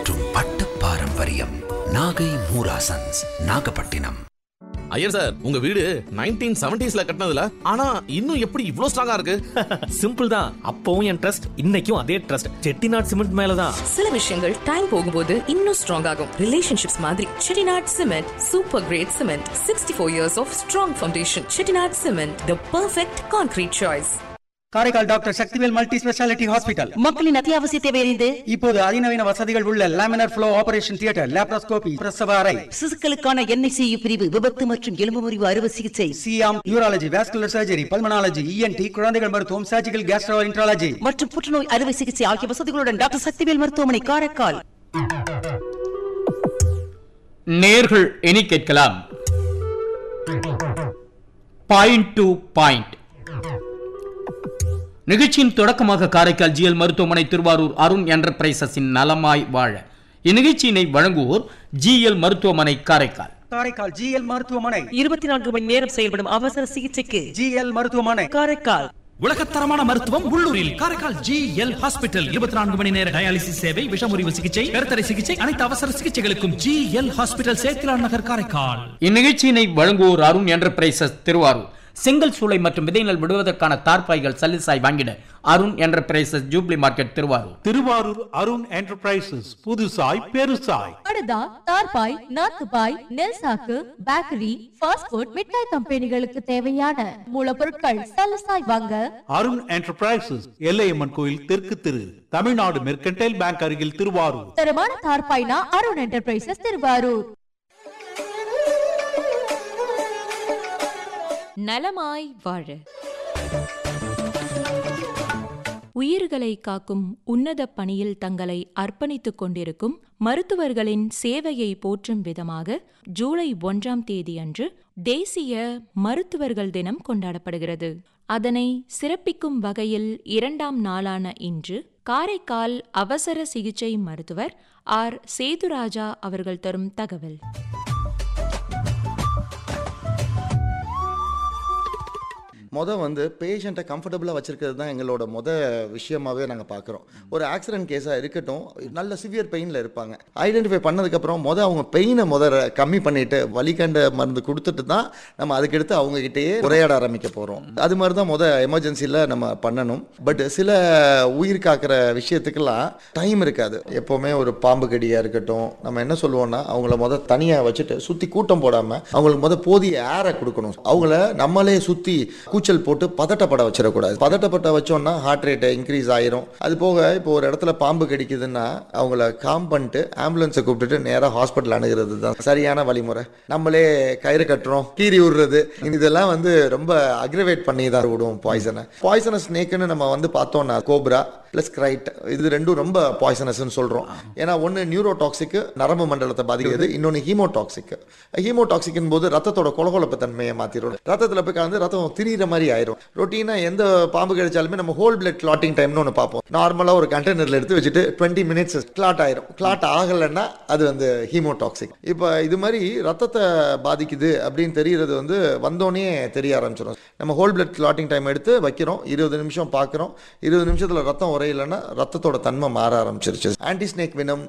மற்றும் பட்ட பாரம்பரியம் நாகை மூராசன்ஸ் நாகப்பட்டினம் ஐயர் சார் உங்க வீடு நைன்டீன் செவன்டிஸ்ல கட்டினதுல ஆனா இன்னும் எப்படி இவ்ளோ ஸ்ட்ராங்கா இருக்கு சிம்பிள் தான் அப்பவும் என் ட்ரஸ்ட் இன்னைக்கும் அதே ட்ரஸ்ட் செட்டிநாட் சிமெண்ட் மேலதான் சில விஷயங்கள் டைம் போகும்போது இன்னும் ஸ்ட்ராங் ஆகும் ரிலேஷன்ஷிப்ஸ் மாதிரி Chettinad cement super great cement sixty four years of strong foundation Chettinad cement the perfect concrete choice Karaikal doctor Sakthivel multi speciality hospital மக்களின் அத்தியாவசிய தேவையறிந்து இப்போது அதிநவீன வசதிகள் உள்ள laminar flow operation theatre laparoscopy பிரசவ அறை சிசுக்களுக்கான என்ஐசியு பிரிவு விபத்து மற்றும் எலும்பு முறிவு அறுவை சிகிச்சை சியாம் urology vascular surgery pulmonology ENT குழந்தைகள் மருத்துவம் சர்ஜிக்கல் கேஸ்ட்ரோ இன்ட்ராலஜி மற்றும் புற்றுநோய் அறுவை சிகிச்சை ஆகிய வசதிகளுடன் டாக்டர் சக்திவேல் மருத்துவமனை காரைக்கால் நேர்கள் இனி கேட்கலாம் பாயிண்ட் டு பாயிண்ட் நிகழ்ச்சியின் தொடக்கமாக காரைக்கால் ஜிஎல் மருத்துவமனை திருவாரூர் அருண் என்டர்பிரைசஸின் நலமாய் வாழ இந்நிகழ்ச்சியினை வழங்குவோர் ஜிஎல் மருத்துவமனை காரைக்கால் காரைக்கால் ஜிஎல் மருத்துவமனை இருபத்தி நான்கு மணி நேரம் செயல்படும் அவசர சிகிச்சைக்கு ஜிஎல் மருத்துவமனை காரைக்கால் உலகத்தரமான மருத்துவம் உள்ளூரில் காரைக்கால் ஜி எல் ஹாஸ்பிட்டல் இருபத்தி நான்கு மணி நேர டயாலிசிஸ் சேவை விஷமுறிவு சிகிச்சை கருத்தடை சிகிச்சை அனைத்து அவசர சிகிச்சைகளுக்கும் ஜி எல் ஹாஸ்பிட்டல் சேத்திலான் நகர் காரைக்கால் இந்நிகழ்ச்சியினை வழங்குவோர் அருண் என்டர்பிரைசஸ் திருவாரூர் செங்கல் சூளை மற்றும் விதைநெல் விடுவதற்கான தார்பாய்கள் சல்லிசாய் வாங்கிட Arun enterprises jubilee market Thiruvarur Thiruvarur Arun enterprises புதுசாய் பெருசாய் படுதா தார்பாய் நாத்துபாய் நெல் சாக்கு பேக்கரி ஃபாஸ்ட் ஃபுட் மிட்டாய் கம்பெனிகளுக்கு தேவையான மூலப்பொருட்கள் சலசாய் வாங்க அருண் என்டர்பிரைசஸ் எல்லையம்மன் கோயில் தெற்கு திரு தமிழ்நாடு மெர்கன்டைல் பேங்க் அருகில் திருவாரூர் தரமான தார்பாய்னா அருண் என்டர்பிரைசஸ் திருவாரூர் நலமாய் வாழ உயிர்களை காக்கும் உன்னத பணியில் தங்களை அர்ப்பணித்துக் கொண்டிருக்கும் மருத்துவர்களின் சேவையை போற்றும் விதமாக ஜூலை ஒன்றாம் தேதி அன்று தேசிய மருத்துவர்கள் தினம் கொண்டாடப்படுகிறது அதனை சிறப்பிக்கும் வகையில் இரண்டாம் நாளான இன்று காரைக்கால் அவசர சிகிச்சை மருத்துவர் ஆர் சேதுராஜா அவர்கள் தரும் தகவல் மொதல் வந்து பேஷண்ட்டை கம்ஃபர்டபுளாக வச்சுருக்கிறது தான் எங்களோட மொத விஷயமாகவே நாங்கள் பார்க்குறோம் ஒரு ஆக்சிடென்ட் கேஸாக இருக்கட்டும் நல்ல சிவியர் பெயினில் இருப்பாங்க ஐடென்டிஃபை பண்ணதுக்கப்புறம் மொதல் அவங்க பெயினை முதல் கம்மி பண்ணிவிட்டு வலிக்கண்ட மருந்து கொடுத்துட்டு தான் நம்ம அதுக்கடுத்து அவங்ககிட்டயே உரையாட ஆரம்பிக்க போகிறோம் அது மாதிரி தான் மொதல் எமர்ஜென்சியில் நம்ம பண்ணணும் பட் சில உயிர் காக்கிற விஷயத்துக்கெல்லாம் டைம் இருக்காது எப்போவுமே ஒரு பாம்பு கடியாக இருக்கட்டும் நம்ம என்ன சொல்லுவோம்னா அவங்கள மொதல் தனியாக வச்சுட்டு சுற்றி கூட்டம் போடாமல் அவங்களுக்கு மொதல் போதிய ஏரை கொடுக்கணும் அவங்கள நம்மளே சுற்றி கூச்சல் போட்டு பதட்டப்பட வச்சிடக்கூடாது பதட்டப்பட்ட வச்சோம்னா ஹார்ட் ரேட் இன்க்ரீஸ் ஆயிரும் அது போக இப்போ ஒரு இடத்துல பாம்பு கடிக்குதுன்னா அவங்கள காம் பண்ணிட்டு ஆம்புலன்ஸை கூப்பிட்டுட்டு நேராக ஹாஸ்பிட்டல் அணுகிறது தான் சரியான வழிமுறை நம்மளே கயிறு கட்டுறோம் கீறி விடுறது இதெல்லாம் வந்து ரொம்ப அக்ரிவேட் பண்ணி தான் விடுவோம் பாய்சனை பாய்சனஸ் ஸ்னேக்குன்னு நம்ம வந்து பார்த்தோம்னா கோப்ரா ப்ளஸ் கிரைட் இது ரெண்டும் ரொம்ப பாய்சனஸ்ன்னு சொல்கிறோம் ஏன்னா ஒன்று நியூரோடாக்சிக்கு நரம்பு மண்டலத்தை பாதிக்கிறது இன்னொன்று ஹீமோடாக்சிக் ஹீமோடாக்சிக்கின் போது ரத்தத்தோட கொலகொலப்பு தன்மையை மாற்றிடும் ரத்தத்தில் போய் கலந்து ரத்தம் திரியிற மாதிரி ஆயிரும் ரொட்டீனாக எந்த பாம்பு கிடைச்சாலுமே நம்ம ஹோல் பிளட் கிளாட்டிங் டைம்னு ஒன்று பார்ப்போம் நார்மலாக ஒரு கண்டெய்னரில் எடுத்து வச்சுட்டு டுவெண்ட்டி மினிட்ஸ் கிளாட் ஆயிரும் கிளாட் ஆகலைன்னா அது வந்து ஹீமோடாக்சிக் இப்போ இது மாதிரி ரத்தத்தை பாதிக்குது அப்படின்னு தெரியறது வந்து வந்தோடனே தெரிய ஆரம்பிச்சிடும் நம்ம ஹோல் பிளட் கிளாட்டிங் டைம் எடுத்து வைக்கிறோம் இருபது நிமிஷம் பார்க்குறோம் இருபது நிமிஷத்தில் ரத்தம் உரையிலன்னா ரத்தத்தோட தன்மை மாற ஆரம்பிச்சிருச்சு ஆன்டி ஸ்னேக் வினம்